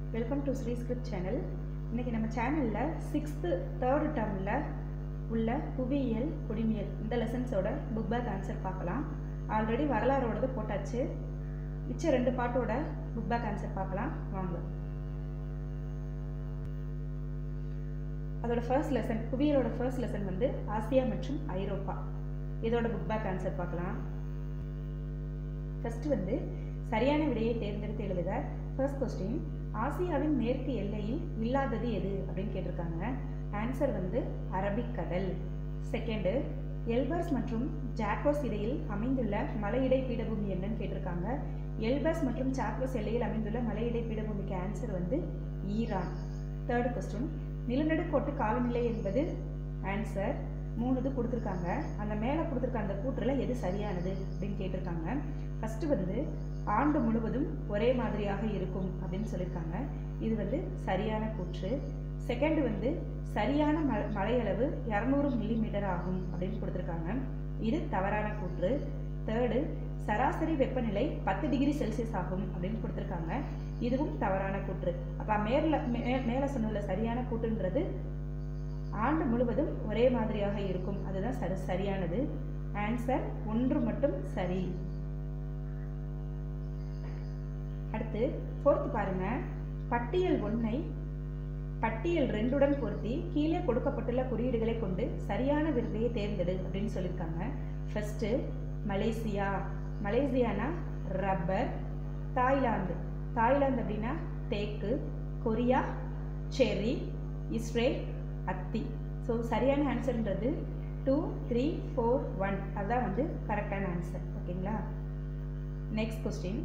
welcome to Sri script channel இன்றைக்கி நம்ம சேனலில் சிக்ஸ்த்து தேர்டு டேர்மில் உள்ள புவியியல் குடிமியல் இந்த லெசன்ஸோட புக் பேக் ஆன்சர் பார்க்கலாம் ஆல்ரெடி வரலாறோடது போட்டாச்சு மிச்ச ரெண்டு பாட்டோட புக் பேக் ஆன்சர் பார்க்கலாம் வாங்க அதோட ஃபர்ஸ்ட் லெசன் புவியியலோட ஃபர்ஸ்ட் லெசன் வந்து ஆசியா மற்றும் ஐரோப்பா இதோட புக் பேக் ஆன்சர் பார்க்கலாம் ஃபர்ஸ்ட் வந்து சரியான விடையை தேர்ந்தெடுத்து எழுதுக ஃபர்ஸ்ட் கொஸ்டின் ஆசியாவின் மேற்கு எல்லையில் இல்லாதது எது அப்படின்னு கேட்டிருக்காங்க ஆன்சர் வந்து அரபிக்கடல் செகண்டு எல்பர்ஸ் மற்றும் ஜாக்ரோஸ் இடையில் அமைந்துள்ள மலையிடை பீடபூமி என்னன்னு கேட்டிருக்காங்க எல்பர்ஸ் மற்றும் ஜாக்ரோஸ் எல்லையில் அமைந்துள்ள மலையிடை பீடபூமிக்கு ஆன்சர் வந்து ஈரான் தேர்ட் கொஸ்டின் நிலநடுக்கோட்டு காலநிலை என்பது ஆன்சர் மூணு இது கொடுத்துருக்காங்க அந்த மேலே கொடுத்துருக்க அந்த கூற்றில் எது சரியானது அப்படின்னு கேட்டிருக்காங்க ஃபஸ்ட்டு வந்து ஆண்டு முழுவதும் ஒரே மாதிரியாக இருக்கும் அப்படின்னு சொல்லியிருக்காங்க இது வந்து சரியான கூற்று செகண்ட் வந்து சரியான ம மழையளவு இரநூறு மில்லிமீட்டர் ஆகும் அப்படின்னு கொடுத்துருக்காங்க இது தவறான கூற்று தேர்டு சராசரி வெப்பநிலை பத்து டிகிரி செல்சியஸ் ஆகும் அப்படின்னு கொடுத்துருக்காங்க இதுவும் தவறான கூற்று அப்போ மேல மேலே சொன்னதில் சரியான கூற்றுன்றது ஆண்டு முழுவதும் ஒரே மாதிரியாக இருக்கும் அதுதான் சரி சரியானது ஆன்சர் ஒன்று மட்டும் சரி அடுத்து ஃபோர்த்து பாருங்க பட்டியல் ஒன்றை பட்டியல் ரெண்டுடன் பொருத்தி கீழே கொடுக்கப்பட்டுள்ள குறியீடுகளை கொண்டு சரியான விருதையை தேர்ந்தெடு அப்படின்னு சொல்லியிருக்காங்க ஃபர்ஸ்ட்டு மலேசியா மலேசியானா ரப்பர் தாய்லாந்து தாய்லாந்து அப்படின்னா தேக்கு கொரியா செர்ரி இஸ்ரேல் அத்தி ஸோ சரியான ஆன்சர்ன்றது டூ த்ரீ ஃபோர் ஒன் அதுதான் வந்து கரெக்டான ஆன்சர் ஓகேங்களா நெக்ஸ்ட் கொஸ்டின்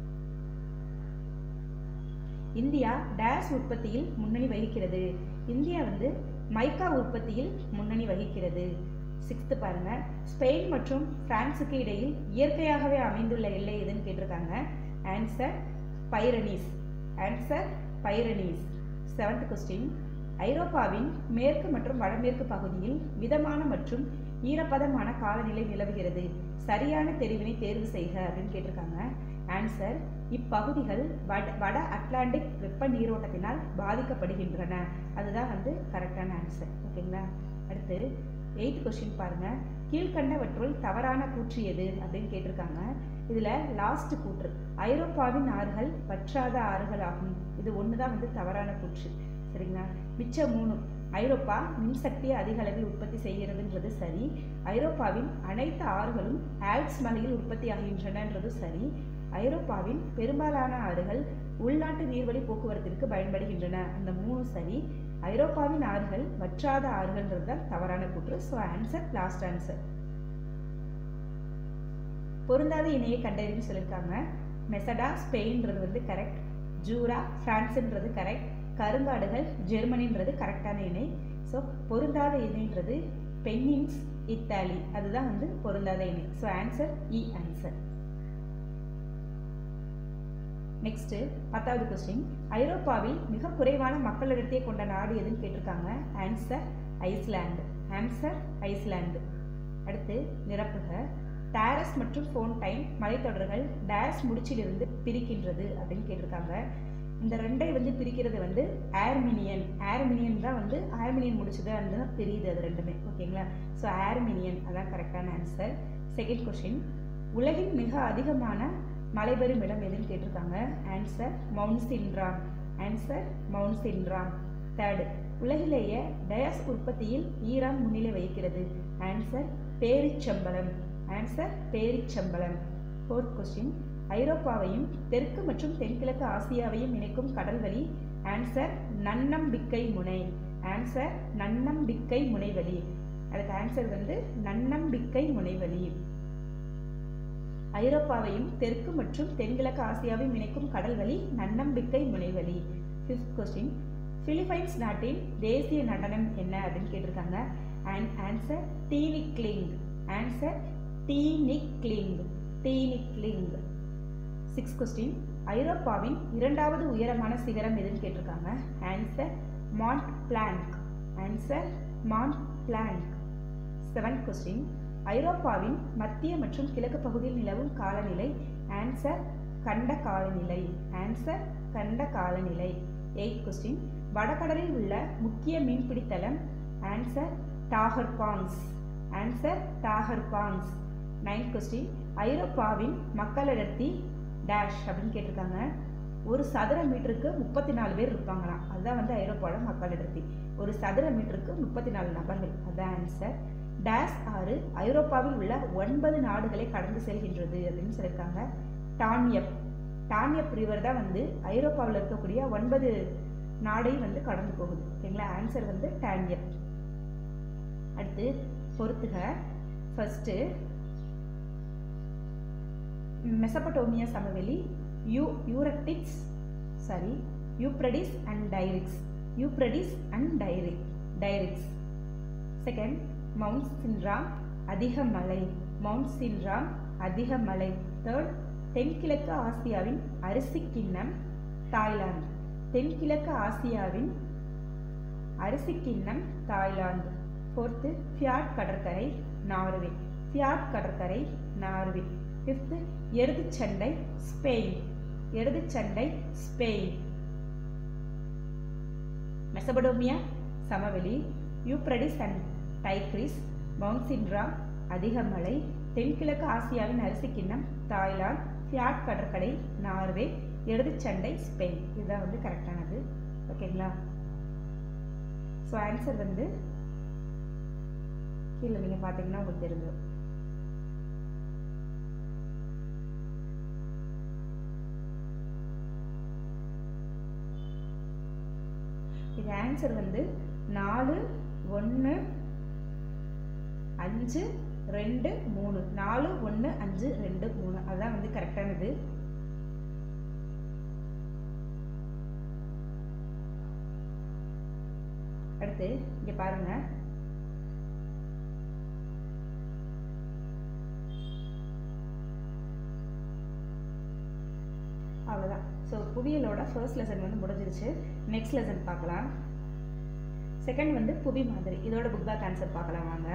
இந்தியா டேஸ் உற்பத்தியில் முன்னணி வகிக்கிறது இந்தியா வந்து மைக்கா உற்பத்தியில் முன்னணி வகிக்கிறது சிக்ஸ்த்து பாருங்க ஸ்பெயின் மற்றும் பிரான்ஸுக்கு இடையில் இயற்கையாகவே அமைந்துள்ள எல்லை எதுன்னு கேட்டிருக்காங்க answer Pyrenees answer Pyrenees seventh question ஐரோப்பாவின் மேற்கு மற்றும் வடமேற்கு பகுதியில் மிதமான மற்றும் ஈரப்பதமான காலநிலை நிலவுகிறது சரியான தெரிவினை தேர்வு செய்க அப்படின்னு கேட்டிருக்காங்க ஆன்சர் இப்பகுதிகள் வட வட அட்லாண்டிக் வெப்ப நீரோட்டத்தினால் பாதிக்கப்படுகின்றன அதுதான் வந்து கரெக்டான ஆன்சர் ஓகேங்களா அடுத்து எயித் கொஸ்டின் பாருங்க கீழ்கண்டவற்றுள் தவறான கூற்று எது அப்படின்னு கேட்டிருக்காங்க இதில் லாஸ்ட் கூற்று ஐரோப்பாவின் ஆறுகள் வற்றாத ஆறுகள் ஆகும் இது ஒன்று தான் வந்து தவறான கூற்று சரிங்களா மிச்சம் மூணு ஐரோப்பா மின்சக்தியை அதிக அளவில் உற்பத்தி செய்கிறதுன்றது சரி ஐரோப்பாவின் அனைத்து ஆறுகளும் ஆல்ப்ஸ் மலையில் உற்பத்தி ஆகின்றனன்றது சரி ஐரோப்பாவின் பெரும்பாலான ஆறுகள் உள்நாட்டு நீர்வழி போக்குவரத்திற்கு பயன்படுகின்றன அந்த மூணு சரி ஐரோப்பாவின் ஆறுகள் வற்றாத ஆறுகள்ன்றது தான் தவறான கூற்று ஸோ ஆன்சர் லாஸ்ட் ஆன்சர் பொருந்தாத இணையை கண்டறின்னு சொல்லியிருக்காங்க மெசடா ஸ்பெயின்றது வந்து கரெக்ட் ஜூரா பிரான்ஸுன்றது கரெக்ட் கருங்காடுகள் ஜெர்மனின்றது கரெக்டான இணை ஸோ பொருந்தாத இணைன்றது பென்னின்ஸ் இத்தாலி அதுதான் வந்து பொருந்தாத இணை ஸோ ஆன்சர் இ ஆன்சர் நெக்ஸ்ட்டு பத்தாவது கொஸ்டின் ஐரோப்பாவில் மிக குறைவான மக்கள் அடர்த்தியை கொண்ட நாடு எதுன்னு கேட்டிருக்காங்க ஆன்சர் ஐஸ்லாண்டு ஆன்சர் ஐஸ்லாண்டு அடுத்து நிரப்புக டாரஸ் மற்றும் ஃபோன்டைன் மலைத்தொடர்கள் டேஸ் முடிச்சிலிருந்து பிரிக்கின்றது அப்படின்னு கேட்டிருக்காங்க இந்த ரெண்டை வந்து பிரிக்கிறது வந்து ஏர்மினியன் ஏர்மினியன் தான் வந்து ஏர்மினியன் முடிச்சது அந்த பிரியுது அது ரெண்டுமே ஓகேங்களா ஸோ ஏர்மினியன் அதான் கரெக்டான ஆன்சர் செகண்ட் கொஷின் உலகின் மிக அதிகமான மலைபெறும் இடம் எதுன்னு கேட்டிருக்காங்க ஆன்சர் மவுண்ட் சின்ராம் ஆன்சர் மவுண்ட் சின்ராம் தேர்டு உலகிலேயே டயாஸ் உற்பத்தியில் ஈரான் முன்னிலை வகிக்கிறது ஆன்சர் பேரிச்சம்பளம் ஆன்சர் பேரிச்சம்பளம் ஃபோர்த் கொஸ்டின் ஐரோப்பாவையும் தெற்கு மற்றும் தென்கிழக்கு ஆசியாவையும் இணைக்கும் கடல்வழி ஆன்சர் நன்னம்பிக்கை முனை ஆன்சர் நன்னம்பிக்கை முனைவழி அதுக்கு ஆன்சர் வந்து நன்னம்பிக்கை முனைவழி ஐரோப்பாவையும் தெற்கு மற்றும் தென்கிழக்கு ஆசியாவையும் இணைக்கும் கடல்வழி நன்னம்பிக்கை முனைவழி ஃபிஃப்த் கொஸ்டின் பிலிப்பைன்ஸ் நாட்டின் தேசிய நடனம் என்ன அப்படின்னு கேட்டிருக்காங்க and answer tinikling answer tinikling tinikling six question ஐரோப்பாவின் இரண்டாவது உயரமான சிகரம் எதுன்னு கேட்டிருக்காங்க answer Mont Blanc answer Mont Blanc seventh question ஐரோப்பாவின் மத்திய மற்றும் கிழக்கு பகுதியில் நிலவும் காலநிலை ஆன்சர் கண்ட காலநிலை ஆன்சர் கண்ட காலநிலை எயிட் கொஸ்டின் வடகடலில் உள்ள முக்கிய மீன்பிடி தளம் answer Dogger Banks answer Dogger Banks ninth question ஐரோப்பாவின் மக்கள் அடர்த்தி டேஷ் அப்படின்னு கேட்டிருக்காங்க ஒரு சதுர மீட்டருக்கு முப்பத்தி நாலு பேர் இருப்பாங்களாம் அதுதான் வந்து ஐரோப்பாவோட மக்கள் அடர்த்தி ஒரு சதுர மீட்டருக்கு முப்பத்தி நாலு நபர்கள் அதுதான் ஆன்சர் டேஷ் ஆறு ஐரோப்பாவில் உள்ள ஒன்பது நாடுகளை கடந்து செல்கின்றது அப்படின்னு சொல்லியிருக்காங்க டான்யப் டான்யப் ரிவர் தான் வந்து ஐரோப்பாவில் இருக்கக்கூடிய ஒன்பது நாடையும் வந்து கடந்து போகுது ஓகேங்களா ஆன்சர் வந்து டான்யப் அடுத்து பொறுத்துக ஃபர்ஸ்ட்டு மெசபடோமியா சமவெளி யூ Euphrates sorry Euphrates and Tigris Euphrates and டைரி டைரிக்ஸ் செகண்ட் மவுண்ட் சின்ராம் அதிக மலை மவுண்ட் சின்ராம் அதிக மலை தேர்ட் தென்கிழக்கு ஆசியாவின் அரிசி கிண்ணம் தாய்லாந்து தென்கிழக்கு ஆசியாவின் அரிசி கிண்ணம் தாய்லாந்து ஃபோர்த்து ஃபியாட் கடற்கரை நார்வே ஃபியாட் கடற்கரை நார்வே ஃபிஃப்த்து எருதுச்சண்டை ஸ்பெயின் எருதுச்சண்டை ஸ்பெயின் மெசபடோமியா சமவெளி யூப்ரடிஸ் அண்ட் டைக்ரிஸ் மவுண்ட் சின்ராம் அதிகமலை தென்கிழக்கு ஆசியாவின் அரிசி கிண்ணம் தாய்லாந்து ஃபியாட் கடற்கரை நார்வே எருதுச்சண்டை ஸ்பெயின் இதுதான் வந்து கரெக்டானது ஓகேங்களா ஸோ ஆன்சர் வந்து கீழே நீங்கள் பார்த்தீங்கன்னா உங்களுக்கு தெரிஞ்சிடும் இது ஆன்சர் வந்து நாலு ஒன்று அஞ்சு ரெண்டு மூணு நாலு ஒன்று அஞ்சு ரெண்டு மூணு அதுதான் வந்து கரெக்டானது அடுத்து இங்க பாருங்க அவ்வளோதான் ஸோ புவியியலோட ஃபர்ஸ்ட் லெசன் வந்து முடிஞ்சிருச்சு நெக்ஸ்ட் லெசன் பார்க்கலாம் செகண்ட் வந்து புவி மாதிரி இதோட புக் பேக் ஆன்சர் பார்க்கலாம் வாங்க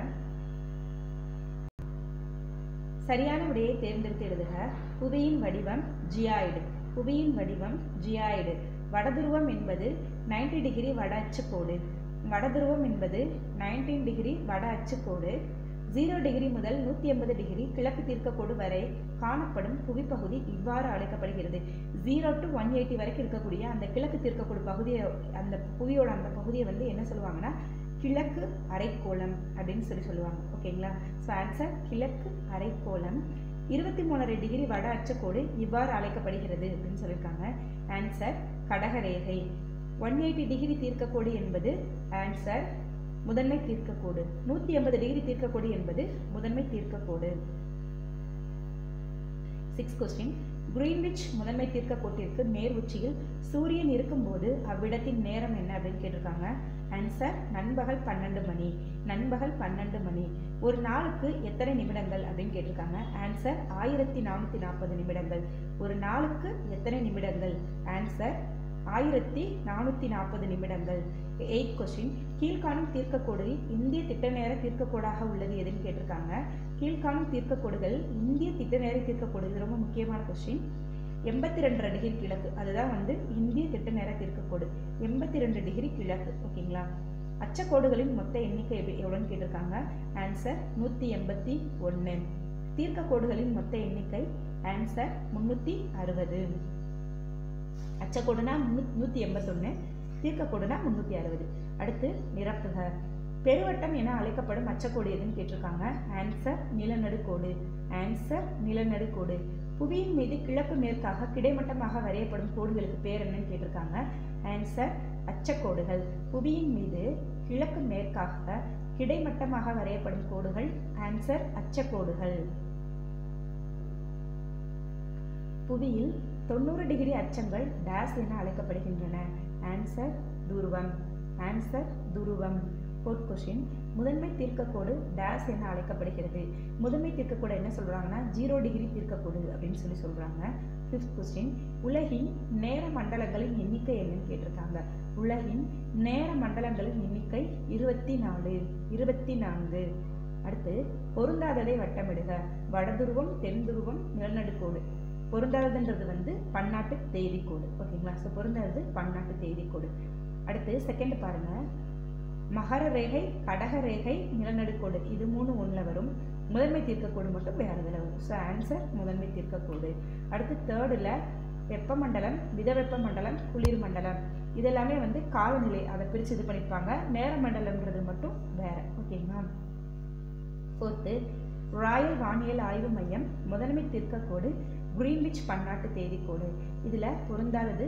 சரியான விடையை தேர்ந்தெடுத்து எழுதுக புவியின் வடிவம் ஜியாய்டு புவியின் வடிவம் ஜியாய்டு வடதுருவம் என்பது 90 டிகிரி வட அச்சுக்கோடு வடதுருவம் என்பது 19 டிகிரி வட அச்சுக்கோடு ஜீரோ டிகிரி முதல் நூற்றி எண்பது டிகிரி கிழக்கு தீர்க்கக்கோடு வரை காணப்படும் புவிப்பகுதி இவ்வாறு அழைக்கப்படுகிறது ஜீரோ டு ஒன் எயிட்டி வரைக்கும் இருக்கக்கூடிய அந்த கிழக்கு தீர்க்கக்கோடு பகுதியை அந்த புவியோட அந்த பகுதியை வந்து என்ன சொல்லுவாங்கன்னா கிழக்கு அரைக்கோளம் அப்படின்னு சொல்லி சொல்லுவாங்க ஓகேங்களா ஸோ ஆன்சர் கிழக்கு அரைக்கோளம் இருபத்தி மூணரை டிகிரி வட அச்சக்கோடு இவ்வாறு அழைக்கப்படுகிறது அப்படின்னு சொல்லியிருக்காங்க ஆன்சர் கடகரேகை ஒன் எயிட்டி டிகிரி தீர்க்கக்கோடு என்பது ஆன்சர் முதன்மை தீர்க்கக்கோடு நூற்றி எண்பது டிகிரி தீர்க்கக்கோடு என்பது முதன்மை தீர்க்கக்கோடு சிக்ஸ் கொஸ்டின் கிரீன்விச் முதன்மை தீர்க்கக்கோட்டிற்கு நேர் உச்சியில் சூரியன் இருக்கும்போது அவ்விடத்தின் நேரம் என்ன அப்படின்னு கேட்டிருக்காங்க ஆன்சர் நண்பகல் பன்னெண்டு மணி நண்பகல் பன்னெண்டு மணி ஒரு நாளுக்கு எத்தனை நிமிடங்கள் அப்படின்னு கேட்டிருக்காங்க ஆன்சர் ஆயிரத்தி நானூற்றி நாற்பது நிமிடங்கள் ஒரு நாளுக்கு எத்தனை நிமிடங்கள் ஆன்சர் ஆயிரத்தி நானூற்றி நாற்பது நிமிடங்கள் எயிட் கொஸ்டின் கீழ்காணும் தீர்க்கக்கோடுகள் இந்திய திட்ட நேர தீர்க்கக்கோடாக உள்ளது எதுன்னு கேட்டிருக்காங்க கீழ்காணும் தீர்க்கக்கோடுகள் இந்திய திட்ட நேர தீர்க்கக்கோடு இது ரொம்ப முக்கியமான கொஸ்டின் எண்பத்தி ரெண்டரை டிகிரி கிழக்கு அதுதான் வந்து இந்திய திட்ட நேர தீர்க்கக்கோடு எண்பத்தி ரெண்டு டிகிரி கிழக்கு ஓகேங்களா அச்சக்கோடுகளின் மொத்த எண்ணிக்கை எப்படி எவ்வளோன்னு கேட்டிருக்காங்க ஆன்சர் நூற்றி எண்பத்தி ஒன்று தீர்க்கக்கோடுகளின் மொத்த எண்ணிக்கை ஆன்சர் முந்நூற்றி அறுபது அச்சக்கோடுனா முன்னூ நூற்றி எண்பத்தொன்று தீர்க்கக்கோடுனா முந்நூற்றி அறுபது அடுத்து நிரப்புக பெருவட்டம் என அழைக்கப்படும் அச்சக்கோடு எதுன்னு கேட்டிருக்காங்க ஆன்சர் நிலநடுக்கோடு ஆன்சர் நிலநடுக்கோடு புவியின் மீது கிழக்கு மேற்காக கிடைமட்டமாக வரையப்படும் கோடுகளுக்கு பேர் என்னன்னு கேட்டிருக்காங்க ஆன்சர் அச்சக்கோடுகள் புவியின் மீது கிழக்கு மேற்காக கிடைமட்டமாக வரையப்படும் கோடுகள் ஆன்சர் அச்சக்கோடுகள் புவியில் தொண்ணூறு டிகிரி அச்சங்கள் டேஸ் என அழைக்கப்படுகின்றன ஆன்சர் துருவம் ஆன்சர் துருவம் ஃபோர்த் கொஷின் முதன்மை தீர்க்கக்கோடு டேஸ் என அழைக்கப்படுகிறது முதன்மை தீர்க்கக்கோடு என்ன சொல்கிறாங்கன்னா ஜீரோ டிகிரி தீர்க்கக்கோடு அப்படின்னு சொல்லி சொல்கிறாங்க ஃபிஃப்த் கொஸ்டின் உலகின் நேர மண்டலங்களின் எண்ணிக்கை என்னன்னு கேட்டிருக்காங்க உலகின் நேர மண்டலங்களின் எண்ணிக்கை இருபத்தி நாலு இருபத்தி நான்கு அடுத்து பொருந்தாததை வட்டமிடுக வடதுருவம் தென் துருவம் நிலநடுக்கோடு பொருந்தாததுன்றது வந்து பன்னாட்டு தேதி கோடு ஓகேங்களா ஸோ பொருந்தாதது பன்னாட்டு தேதி கோடு அடுத்து செகண்ட் பாருங்க மகர ரேகை கடக ரேகை நிலநடுக்கோடு இது மூணு ஒன்றில் வரும் முதன்மை தீர்க்கக்கோடு மட்டும் வேறு இதில் வரும் ஸோ ஆன்சர் முதன்மை தீர்க்கக்கோடு அடுத்து தேர்டில் வெப்பமண்டலம் மிதவெப்ப மண்டலம் குளிர் மண்டலம் இதெல்லாமே வந்து காலநிலை அதை பிரித்து இது பண்ணியிருப்பாங்க நேர மண்டலம்ன்றது மட்டும் வேறு ஓகேங்களா ஃபோர்த்து ராயல் வானியல் ஆய்வு மையம் முதன்மை தீர்க்கக்கோடு கிரீன்விச் பன்னாட்டு தேதிக்கோடு இதில் பொருந்தாதது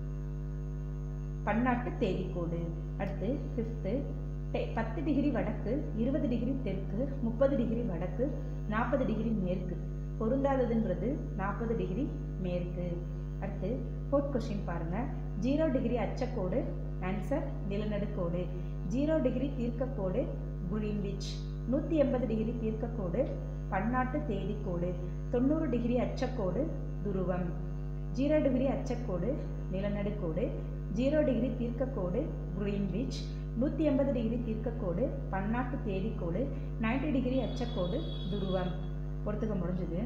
பன்னாட்டு தேதிக்கோடு அடுத்து ஃபிஃப்த்து பத்து டிகிரி வடக்கு இருபது டிகிரி தெற்கு முப்பது டிகிரி வடக்கு நாற்பது டிகிரி மேற்கு பொருந்தாததுன்றது நாற்பது டிகிரி மேற்கு அடுத்து ஃபோர்த் கொஸ்டின் பாருங்க ஜீரோ டிகிரி அச்சக்கோடு ஆன்சர் நிலநடுக்கோடு ஜீரோ டிகிரி தீர்க்கக்கோடு குரீன்விச் நூற்றி எண்பது டிகிரி தீர்க்கக்கோடு பன்னாட்டு தேதிக்கோடு தொண்ணூறு டிகிரி அச்சக்கோடு துருவம் ஜீரோ டிகிரி அச்சக்கோடு நிலநடுக்கோடு ஜீரோ டிகிரி தீர்க்கக்கோடு கிரீன்விச் நூற்றி எண்பது டிகிரி தீர்க்கக்கோடு பன்னாட்டு தேதிக்கோடு நைன்டி டிகிரி அச்சக்கோடு துருவம் பொறுத்துக்க முடிஞ்சது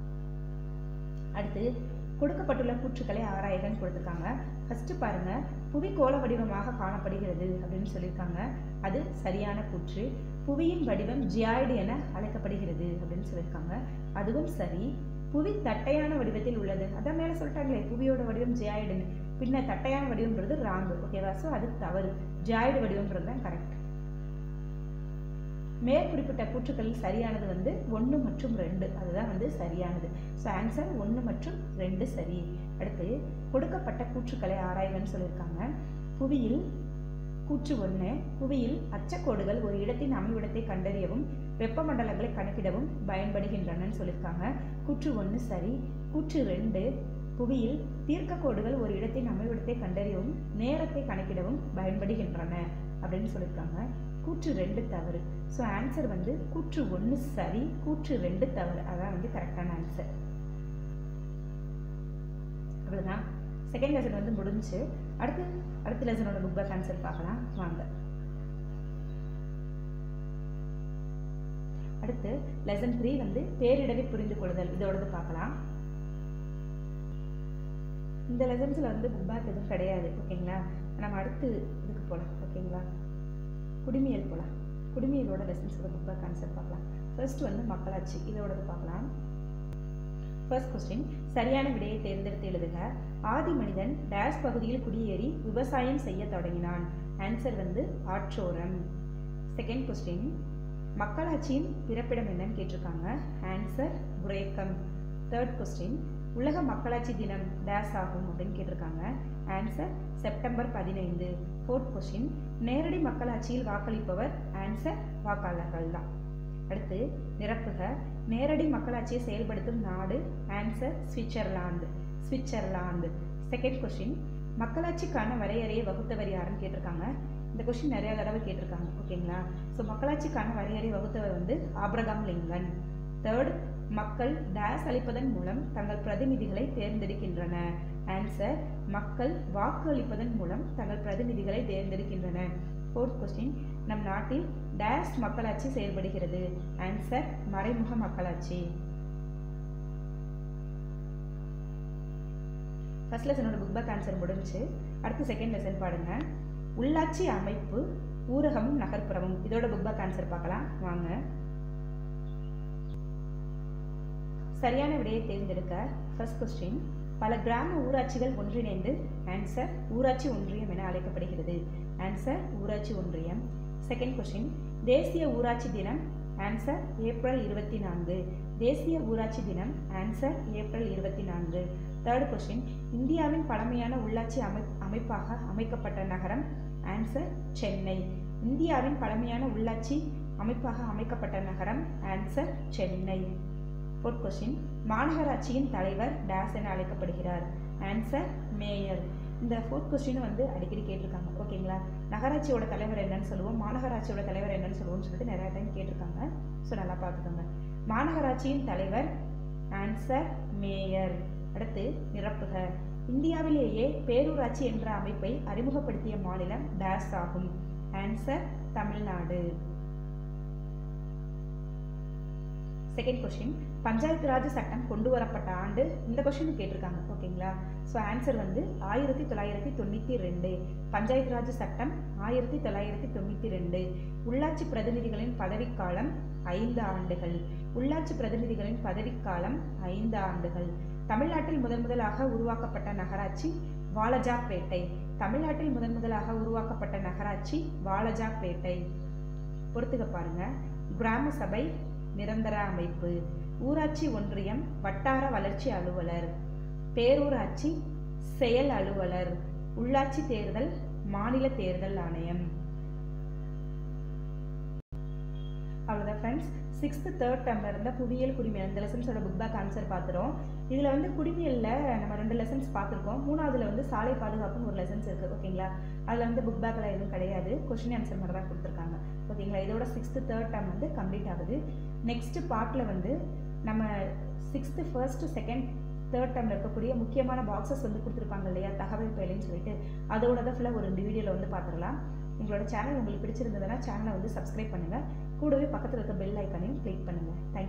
அடுத்து கொடுக்கப்பட்டுள்ள கூற்றுக்களை ஆராயகன்னு கொடுத்துருக்காங்க ஃபஸ்ட்டு பாருங்கள் புவி கோள வடிவமாக காணப்படுகிறது அப்படின்னு சொல்லியிருக்காங்க அது சரியான கூற்று புவியின் வடிவம் ஜியாய்டு என அழைக்கப்படுகிறது அப்படின்னு சொல்லியிருக்காங்க அதுவும் சரி புவி தட்டையான வடிவத்தில் உள்ளது அதான் மேலே சொல்லிட்டாங்களே புவியோட வடிவம் ஜியாய்டுன்னு பின்ன தட்டையான வடிவம்ன்றது ராங்கு ஓகேவா ஸோ அது தவறு ஜியாய்டு வடிவம்ன்றது தான் கரெக்ட் மேற்குறிப்பிட்ட கூற்றுக்களில் சரியானது வந்து ஒன்று மற்றும் ரெண்டு அதுதான் வந்து சரியானது ஸோ ஆன்சர் ஒன்று மற்றும் ரெண்டு சரி அடுத்து கொடுக்கப்பட்ட கூற்றுக்களை ஆராய்வன்னு சொல்லியிருக்காங்க புவியில் கூற்று ஒன்று புவியில் அச்சக்கோடுகள் ஒரு இடத்தின் அமைவிடத்தை கண்டறியவும் வெப்பமண்டலங்களை கணக்கிடவும் பயன்படுகின்றனன்னு சொல்லியிருக்காங்க கூற்று ஒன்று சரி கூற்று ரெண்டு புவியில் தீர்க்கக்கோடுகள் ஒரு இடத்தின் அமைவிடத்தை கண்டறியவும் நேரத்தை கணக்கிடவும் பயன்படுகின்றன அப்படின்னு சொல்லியிருக்காங்க கூற்று ரெண்டு தவறு ஸோ ஆன்சர் வந்து கூற்று ஒன்று சரி கூற்று ரெண்டு தவறு அதான் வந்து கரெக்டான ஆன்சர் அவ்வளோதான் செகண்ட் லெசன் வந்து முடிஞ்சு அடுத்து அடுத்த லெசனோட புக் பேக் ஆன்சர் பார்க்கலாம் வாங்க அடுத்து லெசன் த்ரீ வந்து பேரிடரை புரிந்து கொள்ளுதல் இதோடது பார்க்கலாம் இந்த லெசன்ஸில் வந்து புக் பேக் எதுவும் கிடையாது ஓகேங்களா நம்ம அடுத்து இதுக்கு போகலாம் ஓகேங்களா குடிமியல் போகலாம் குடிமியலோட லெசன்ஸோட புக் பேக் ஆன்சர் பார்க்கலாம் ஃபர்ஸ்ட் வந்து மக்களாட்சி இதோடது பார்க்கலாம் ஃபர்ஸ்ட் கொஸ்டின் சரியான விடையை தேர்ந்தெடுத்து எழுதுக ஆதி மனிதன் டேஷ் பகுதியில் குடியேறி விவசாயம் செய்ய தொடங்கினான் ஆன்சர் வந்து ஆற்றோரம் செகண்ட் கொஸ்டின் மக்களாட்சியின் பிறப்பிடம் என்னன்னு கேட்டிருக்காங்க ஆன்சர் குரேக்கம் தேர்ட் கொஸ்டின் உலக மக்களாட்சி தினம் டேஸ் ஆகும் அப்படின்னு கேட்டிருக்காங்க ஆன்சர் செப்டம்பர் பதினைந்து ஃபோர்த் கொஸ்டின் நேரடி மக்களாட்சியில் வாக்களிப்பவர் ஆன்சர் வாக்காளர்கள் தான் அடுத்து நிரப்புக நேரடி மக்களாட்சியை செயல்படுத்தும் நாடு answer Switzerland Switzerland second question மக்களாட்சிக்கான வரையறையை வகுத்தவர் யாருன்னு கேட்டிருக்காங்க இந்த கொஸ்டின் நிறைய தடவை கேட்டிருக்காங்க ஓகேங்களா ஸோ மக்களாட்சிக்கான வரையறை வகுத்தவர் வந்து ஆப்ரகாம் லிங்கன் தேர்ட் மக்கள் டேஸ் அளிப்பதன் மூலம் தங்கள் பிரதிநிதிகளை தேர்ந்தெடுக்கின்றன ஆன்சர் மக்கள் வாக்கு அளிப்பதன் மூலம் தங்கள் பிரதிநிதிகளை தேர்ந்தெடுக்கின்றன ஃபோர்த் கொஸ்டின் நம் நாட்டில் டேஸ் மக்களாட்சி செயல்படுகிறது ஆன்சர் மறைமுக மக்களாட்சி ஃபர்ஸ்ட் லெசனோட புக் பேக் ஆன்சர் முடிஞ்சு அடுத்து செகண்ட் லெசன் பாருங்க உள்ளாட்சி அமைப்பு ஊரகமும் நகர்ப்புறமும் இதோட புக் பேக் ஆன்சர் பார்க்கலாம் வாங்க சரியான விடையை தேர்ந்தெடுக்க ஃபர்ஸ்ட் கொஸ்டின் பல கிராம ஊராட்சிகள் ஒன்றிணைந்து ஆன்சர் ஊராட்சி ஒன்றியம் என அழைக்கப்படுகிறது ஆன்சர் ஊராட்சி ஒன்றியம் செகண்ட் கொஸ்டின் தேசிய ஊராட்சி தினம் ஆன்சர் ஏப்ரல் இருபத்தி நான்கு தேசிய ஊராட்சி தினம் ஆன்சர் ஏப்ரல் இருபத்தி நான்கு தேர்ட் கொஸ்டின் இந்தியாவின் பழமையான உள்ளாட்சி அமை அமைப்பாக அமைக்கப்பட்ட நகரம் ஆன்சர் சென்னை இந்தியாவின் பழமையான உள்ளாட்சி அமைப்பாக அமைக்கப்பட்ட நகரம் ஆன்சர் சென்னை ஃபோர்த் கொஸ்டின் மாநகராட்சியின் தலைவர் டேஸ் என அழைக்கப்படுகிறார் ஆன்சர் மேயர் இந்த ஃபோர்த் கொஸ்டின் வந்து அடிக்கடி கேட்டிருக்காங்க ஓகேங்களா நகராட்சியோட தலைவர் என்னன்னு சொல்லுவோம் மாநகராட்சியோட தலைவர் என்னன்னு சொல்லுவோம்னு சொல்லிட்டு நிறைய டைம் கேட்டிருக்காங்க ஸோ நல்லா பார்த்துக்கோங்க மாநகராட்சியின் தலைவர் ஆன்சர் மேயர் அடுத்து நிரப்புக இந்தியாவிலேயே பேரூராட்சி என்ற அமைப்பை அறிமுகப்படுத்திய மாநிலம் டேஸ் ஆகும் answer Tamil Nadu second question panchayat raj சட்டம் கொண்டு வரப்பட்ட ஆண்டு இந்த கொஸ்டின் கேட்டிருக்காங்க ஓகேங்களா ஸோ ஆன்சர் வந்து ஆயிரத்தி தொள்ளாயிரத்தி தொண்ணூற்றி ரெண்டு பஞ்சாயத்து ராஜ் சட்டம் ஆயிரத்தி தொள்ளாயிரத்தி தொண்ணூற்றி ரெண்டு உள்ளாட்சி பிரதிநிதிகளின் பதவிக்காலம் ஐந்து ஆண்டுகள் உள்ளாட்சி பிரதிநிதிகளின் பதவிக்காலம் ஐந்து ஆண்டுகள் தமிழ்நாட்டில் முதன் முதலாக உருவாக்கப்பட்ட நகராட்சி வாலஜாப்பேட்டை தமிழ்நாட்டில் முதன் முதலாக உருவாக்கப்பட்ட நகராட்சி வாலஜாப்பேட்டை பொறுத்துக்க பாருங்க கிராம சபை நிரந்தர அமைப்பு ஊராட்சி ஒன்றியம் வட்டார வளர்ச்சி அலுவலர் பேரூராட்சி செயல் அலுவலர் உள்ளாட்சி தேர்தல் மாநில தேர்தல் ஆணையம் அவ்வளோதான் ஃப்ரெண்ட்ஸ் சிக்ஸ்த்து தேர்ட் டேர்மில் இருந்த புவியியல் குடிமையல் இந்த லெசன்ஸோட புக் பேக் ஆன்சர் பார்த்துறோம் இதில் வந்து குடிமையலில் நம்ம ரெண்டு லெசன்ஸ் பார்த்துருக்கோம் மூணாவதுல வந்து சாலை பாதுகாப்புன்னு ஒரு லெசன்ஸ் இருக்குது ஓகேங்களா அதில் வந்து புக் பேக்கில் எதுவும் கிடையாது கொஷின் ஆன்சர் மட்டும் தான் கொடுத்துருக்காங்க ஓகேங்களா இதோட சிக்ஸ்த்து தேர்ட் டேர்ம் வந்து கம்ப்ளீட் ஆகுது நெக்ஸ்ட்டு பார்ட்டில் வந்து நம்ம சிக்ஸ்த்து ஃபர்ஸ்ட் செகண்ட் தேர்ட் டேர்மில் இருக்கக்கூடிய முக்கியமான பாக்ஸஸ் வந்து கொடுத்துருப்பாங்க இல்லையா தகவல் பயிலுன்னு சொல்லிட்டு அதோட தான் ஃபுல்லாக ஒரு ரெண்டு வீடியோவில் வந்து பார்த்துடலாம் உங்களோட சேனல் உங்களுக்கு பிடிச்சிருந்ததுன்னா சேனலை வந்து சப்ஸ்கிரைப் பண்ணுங்கள் கூடவே பக்கத்தில் இருக்க பெல் ஐக்கானையும் கிளிக் பண்ணுங்கள் தேங்க்